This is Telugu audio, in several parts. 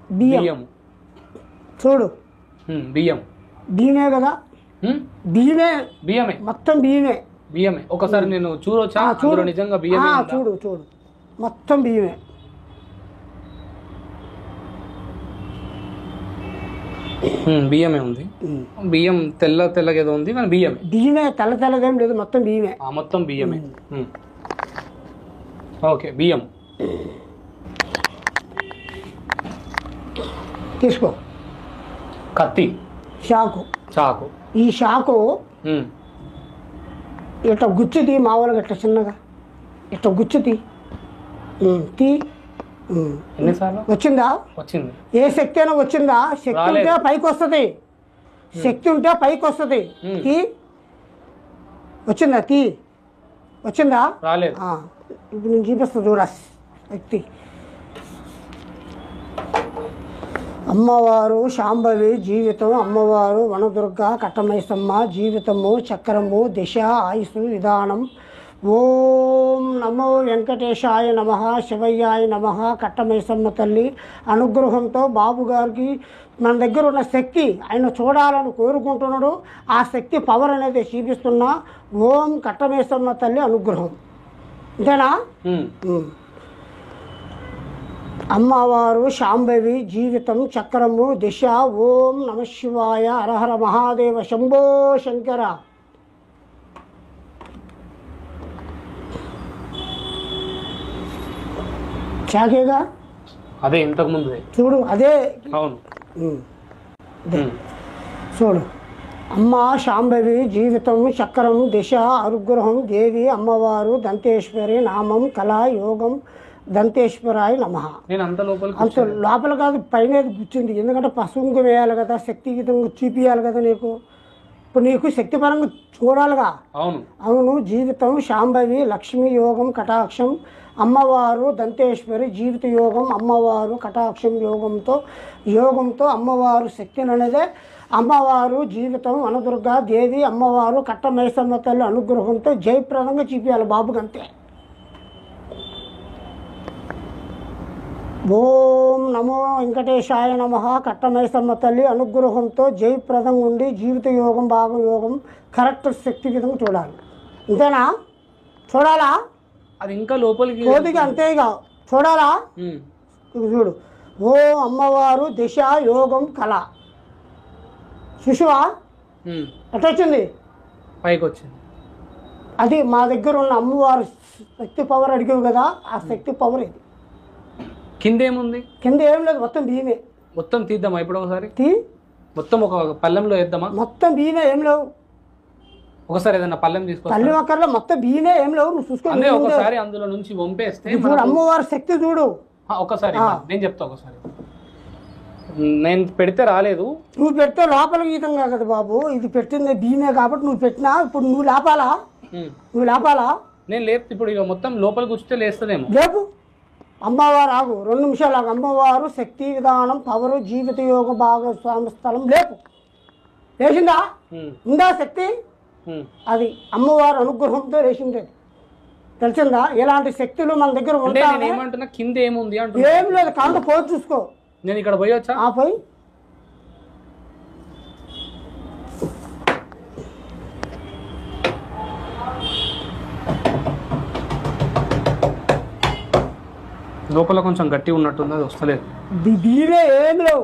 బియ్యం బియ్యం చూడు ఉమ్, బియ్యం బియ్యమే కదా ఉమ్, బియ్యమే బియ్యమే మొత్తం బియ్యమే బియ్యమే ఒకసారి నేను చూడొచ్చా ఆ, చూడు. అందులో నిజంగా బియ్యమే ఆ, ఉందా? చూడు చూడు మొత్తం బియ్యమే ఉమ్, బియ్యమే ఉంది ఉమ్. బియ్యం తెల్ల తెల్లగా ఏదో ఉంది కానీ బియ్యమే బియ్యమే తెల్ల తెల్లదేం లేదు మొత్తం బియ్యమే ఆ, మొత్తం బియ్యమే ఉమ్. ఓకే బియ్యం తీసుకో కత్తి షాకు చాకు ఈ షాకు ఉమ్, ఇట్లా గుచ్చుది మామూలుగా ఇట్లా చిన్నగా ఇట్లా గుచ్చుది ఉమ్, తీ ఉమ్. ఎన్నిసార్లు వచ్చిందా వచ్చింది ఏ శక్తి అయినా వచ్చిందా శక్తి రాలేదు. ఉంటే పైకి వస్తుంది శక్తి ఉంటే పైకి వస్తుంది ఉమ్. తీ వచ్చిందా తీ వచ్చిందా రాలేదు ఆ, ఇప్పుడు నేను చూపిస్తా చూడ శక్తి అమ్మవారు శాంభవి జీవితం అమ్మవారు వనదుర్గ కట్టమైసమ్మ జీవితము చక్రము దిశ ఆయుసు విధానం ఓం నమో వెంకటేశాయ నమ శివయ్యాయ నమ కట్టమైసమ్మ తల్లి అనుగ్రహంతో బాబు గారికి మన దగ్గర ఉన్న శక్తి ఆయన చూడాలని కోరుకుంటున్నాడు ఆ శక్తి పవర్ అనేది చూపిస్తున్నా ఓం కట్టమైసమ్మ తల్లి అనుగ్రహం అంతేనా ఉమ్, ఉమ్. అమ్మవారు శాంభవి జీవితం చక్రము దిశ ఓం నమ శివాయ హరహర మహాదేవ శంభో శంకర చాకేగా అదే ఇంతకు ముందు చూడు అదే అవును ఉమ్. ఉమ్, చూడు అమ్మ శాంభవి జీవితం చక్రం దిశ అనుగ్రహం దేవి అమ్మవారు దంతేశ్వరి నామం కళా యోగం దంతేశ్వరాయ నమః నేను అంత లోపలికి అంత లోపల కాదు పైన కూర్చుంది ఎందుకంటే పశువుకు వేయాలి కదా శక్తియుతంగా చూపియాలి కదా నీకు ఇప్పుడు నీకు శక్తిపరంగా చూడాలిగా అవును అవును జీవితం శాంభవి లక్ష్మీ యోగం కటాక్షం అమ్మవారు దంతేశ్వరి జీవిత యోగం అమ్మవారు కటాక్షం యోగంతో యోగంతో అమ్మవారు శక్తిని అనేదే అమ్మవారు జీవితం వనదుర్గ దేవి అమ్మవారు కట్టమేసమ్మ తల్లి అనుగ్రహంతో జయప్రదంగా చూపించాలి బాబుకి అంతే ఓం నమో వెంకటేశాయ నమ కట్టమేసమ్మ తల్లి అనుగ్రహంతో జయప్రదం ఉండి జీవిత యోగం భాగం యోగం కరెక్ట్ శక్తి విధంగా చూడాలి అంతేనా చూడాలా అది ఇంకా లోపలికి కోతికి అంతేగా చూడాలా ఉమ్, ఇక చూడు ఓ అమ్మవారు దిశ యోగం కళ చూసావా ఉమ్, ఎట్టొచ్చింది పైకి వచ్చింది అది మా దగ్గర ఉన్న అమ్మవారు శక్తి పవర్ అడిగావు కదా ఆ శక్తి పవర్ ఇది కింద ఏముంది కింద ఏం లేదు మొత్తం బియ్యమే మొత్తం తీద్దామా ఇప్పుడు ఒకసారి తీ మొత్తం ఒక పళ్ళెంలో వేద్దామా మొత్తం బియ్యమే ఏం లేవు ఒకసారి ఏదైనా పళ్ళెం తీసుకొస్తా తల్లి ఒక్కర్లో మొత్తం బియ్యమే ఏం లేవు నువ్వు చూసుకో అదే ఒకసారి అందులో నుంచి వంపేస్తే ఇప్పుడు మనకు- అమ్మవారి శక్తి చూడు ఆ, ఒకసారి నేను చెప్తా ఒకసారి నేను పెడితే రాలేదు నువ్వు పెడితే లోపల గీతంగా కదా బాబు ఇది పెట్టింది బియ్యమే కాబట్టి నువ్వు పెట్టినా ఇప్పుడు నువ్వు లేపాలా ఉమ్. నువ్వు లేపాలా నేను లేపు ఇప్పుడు ఇక మొత్తం లోపలికి వస్తే లేస్తుందేమో లేపు అమ్మవారు ఆగు రెండు నిమిషాలు ఆగు అమ్మవారు శక్తి విధానం పవరు జీవిత యోగ భాగస్వామి స్థలం లేపు లేచిందా ఉమ్, ఉందా శక్తి ఉమ్. అది అమ్మవారు అనుగ్రహంతో లేచింది తెలిసిందా ఇలాంటి శక్తులు మన దగ్గర అంటే ఉంటాయి నేను ఏమంటున్నా కింద ఏముంది అంటున్నా ఏం లేదు కాంత పోయి చూసుకో నేను ఇక్కడ పోయొచ్చా ఆ పోయి లోపల కొంచెం గట్టి ఉన్నట్టుంది అది వస్తలేదు బి- బియ్యమే ఏం లేవు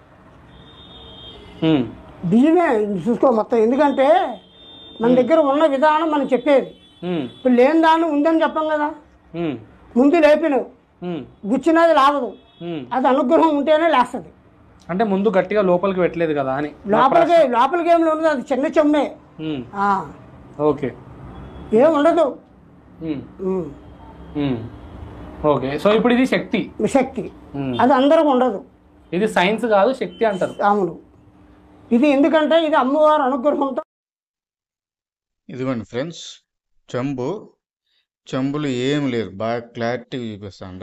ఉమ్, బియ్యమే చూసుకో మొత్తం ఎందుకంటే మన దగ్గర ఉన్న విధానం మనం చెప్పేది ఉమ్, ఇప్పుడు లేని దాన్ని ఉందని చెప్పాం కదా ఉమ్, ముందు లేపినవు ఉమ్, గుచ్చినది లాగదు ఉమ్. అది అనుగ్రహం ఉంటేనే లేస్తుంది అంటే ముందు గట్టిగా లోపలికి పెట్టలేదు కదా అని లోపలికి లోపలికి ఏం ఉండదు అది చిన్న చెమ్మే ఉమ్, ఆ, ఓకే ఏం ఉండదు ఉమ్, ఉమ్, ఉమ్. ఓకే సో ఇప్పుడు ఇది శక్తి శక్తి ఉమ్. అది అందరికి ఉండదు ఇది సైన్స్ కాదు శక్తి అంటారు అవును ఇది ఎందుకంటే ఇది అమ్మవారి అనుగ్రహంతో ఇదిగోండి ఫ్రెండ్స్ చెంబు చెంబులు ఏం లేదు బాగా క్లారిటీగా చూపిస్తాండ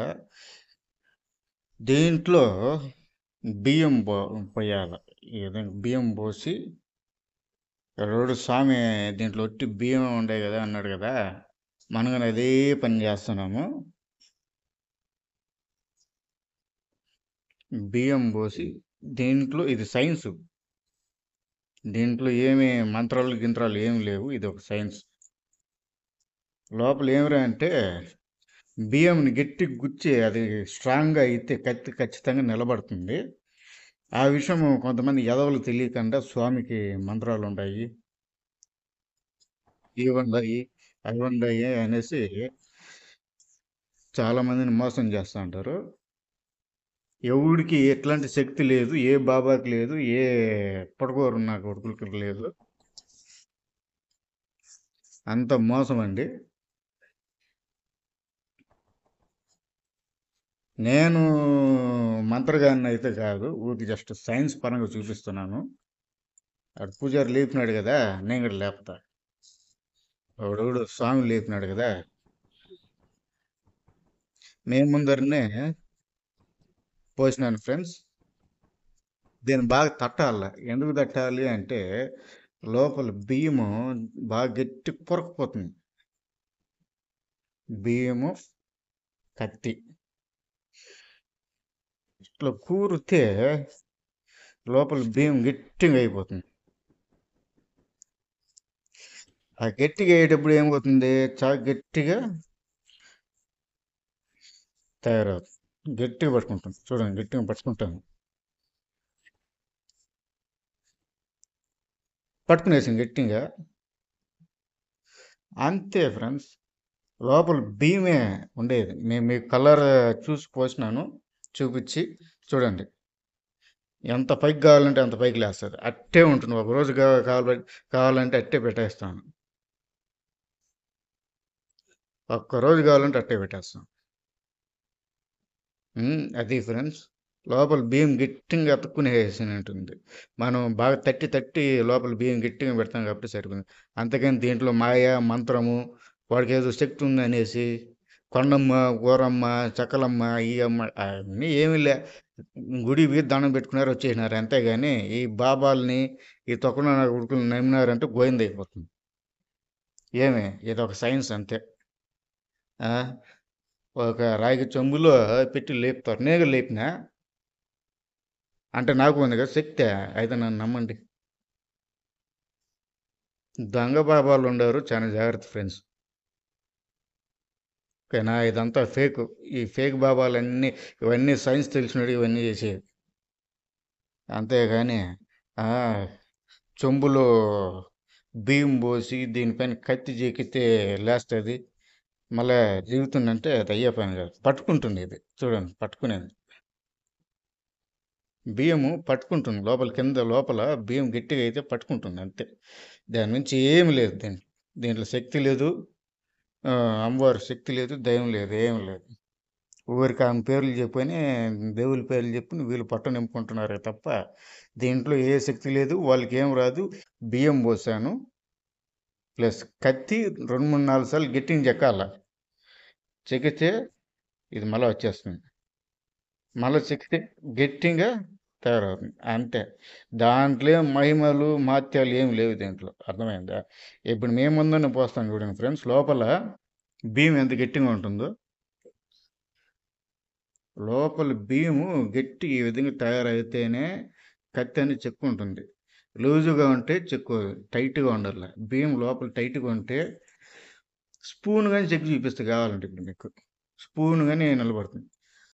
దీంట్లో బియ్యం పో పోయాలి ఈ విధంగా బియ్యం పోసి రోడ్డు స్వామి దీంట్లో ఒట్టి బియ్యం ఉండే కదా అన్నాడు కదా మనం కానీ అదే పని చేస్తున్నాము బియ్యం పోసి దీంట్లో ఇది సైన్స్ దీంట్లో ఏమి మంత్రాలు గింత్రాలు ఏమి లేవు ఇది ఒక సైన్స్ లోపల ఏమిరా అంటే బియ్యంని గట్టి గుచ్చి అది స్ట్రాంగ్గా అయితే కత్తి ఖచ్చితంగా నిలబడుతుంది ఆ విషయం కొంతమంది ఎదవలు తెలియకుండా స్వామికి మంత్రాలు ఉన్నాయి ఇవి ఉన్నాయి అవి ఉన్నాయి అనేసి చాలా మందిని మోసం చేస్తూ ఉంటారు ఎవడికి ఎట్లాంటి శక్తి లేదు ఏ బాబాకి లేదు ఏ పడుకోరు నా కొడుకులకి లేదు అంత మోసం అండి నేను మంత్రగాన్ని అయితే కాదు ఊరికి జస్ట్ సైన్స్ పరంగా చూపిస్తున్నాను అటు పూజారి లేపినాడు కదా నేను కూడా లేపుతా ఎవడెవడు స్వామి లేపినాడు కదా మేము ముందరనే పోసినాను ఫ్రెండ్స్ దీన్ని బాగా తట్టాలి ఎందుకు తట్టాలి అంటే లోపల బియ్యము బాగా గట్టి పొరకపోతుంది బియ్యము కత్తి ఇట్లా కూరితే లోపల బియ్యం గట్టిగా అయిపోతుంది ఆ గట్టిగా అయ్యేటప్పుడు ఏమవుతుంది చాలా గట్టిగా తయారవుతుంది గట్టిగా పట్టుకుంటాం చూడండి గట్టిగా పట్టుకుంటాను పట్టుకునేసాం గట్టిగా అంతే ఫ్రెండ్స్ లోపల బియ్యమే ఉండేది మేము మీ కలర్ చూసి పోసినాను చూపించి చూడండి ఎంత పైకి కావాలంటే అంత పైకి లేస్తుంది అట్టే ఉంటుంది ఒక రోజు కా- కావాలి కావాలంటే అట్టే పెట్టేస్తాను ఒక్క రోజు కావాలంటే అట్టే పెట్టేస్తాం ఉమ్, అది ఫ్రెండ్స్ లోపల బియ్యం గట్టిగా అతుక్కునేసి ఉంటుంది మనం బాగా తట్టి తట్టి లోపల బియ్యం గట్టిగా పెడతాం కాబట్టి సరిపోయింది అంతకని దీంట్లో మాయ మంత్రము వాడికి ఏదో శక్తి ఉంది అనేసి కొండమ్మ గోరమ్మ చక్కలమ్మ ఈ అమ్మ అవన్నీ ఏమీ లే గుడి పోయి దండం పెట్టుకున్నారు వచ్చేసినారు అంతేగాని ఈ బాబాల్ని ఈ తొక్కన ఉడుకులు నమ్మినారంటే గోయింది అయిపోతుంది ఏమి ఇది ఒక సైన్స్ అంతే ఆ, ఒక రాగి చెంబులో పెట్టి లేపుతారు నేను లేపినా అంటే నాకు ఉంది కదా శక్తి అయితే నన్ను నమ్మండి దొంగ బాబాలు ఉండరు చాలా జాగ్రత్త ఫ్రెండ్స్ ఓకేనా ఇదంతా ఫేక్ ఈ ఫేక్ బాబాలన్నీ ఇవన్నీ సైన్స్ తెలిసినట్టు ఇవన్నీ చేసేది అంతేగాని ఆ, చెంబులో బియ్యం పోసి దీనిపైన కత్తి జీకితే లేస్తుంది మళ్ళీ జీగుతుందంటే అది అయ్యే పని కాదు పట్టుకుంటుంది ఇది చూడండి పట్టుకునేది బియ్యము పట్టుకుంటుంది లోపల కింద లోపల బియ్యం గట్టిగా అయితే పట్టుకుంటుంది అంతే దాని నుంచి ఏమి లేదు దీంట్లో దీంట్లో శక్తి లేదు ఆ, అమ్మవారి శక్తి లేదు దయం లేదు ఏం లేదు ఊరికి ఆమె పేర్లు చెప్పుకొని దేవుళ్ళ పేర్లు చెప్పుని వీళ్ళు పట్టు నింపుకుంటున్నారే తప్ప దీంట్లో ఏ శక్తి లేదు వాళ్ళకి ఏం రాదు బియ్యం పోసాను ప్లస్ కత్తి రెండు మూడు నాలుగు సార్లు గట్టిగా చెక్కాల చెక్కితే ఇది మళ్ళీ వచ్చేస్తుంది మళ్ళీ చెక్కితే గట్టిగా తయారవుతుంది అంతే దాంట్లో ఏం మహిమలు మాత్యాలు ఏమి లేవు దీంట్లో అర్థమైందా ఇప్పుడు మేము ముందర పోస్తాం చూడండి ఫ్రెండ్స్ లోపల బియ్యం ఎంత గట్టిగా ఉంటుందో లోపల బియ్యము గట్టి ఈ విధంగా తయారైతేనే కత్తి అని చెక్కు ఉంటుంది లూజుగా ఉంటే చెక్కు టైట్గా ఉండాలి బియ్యం లోపల టైట్గా ఉంటే స్పూన్ కానీ చెక్ చూపిస్తే కావాలంటే ఇప్పుడు మీకు స్పూన్ కానీ నిలబడుతుంది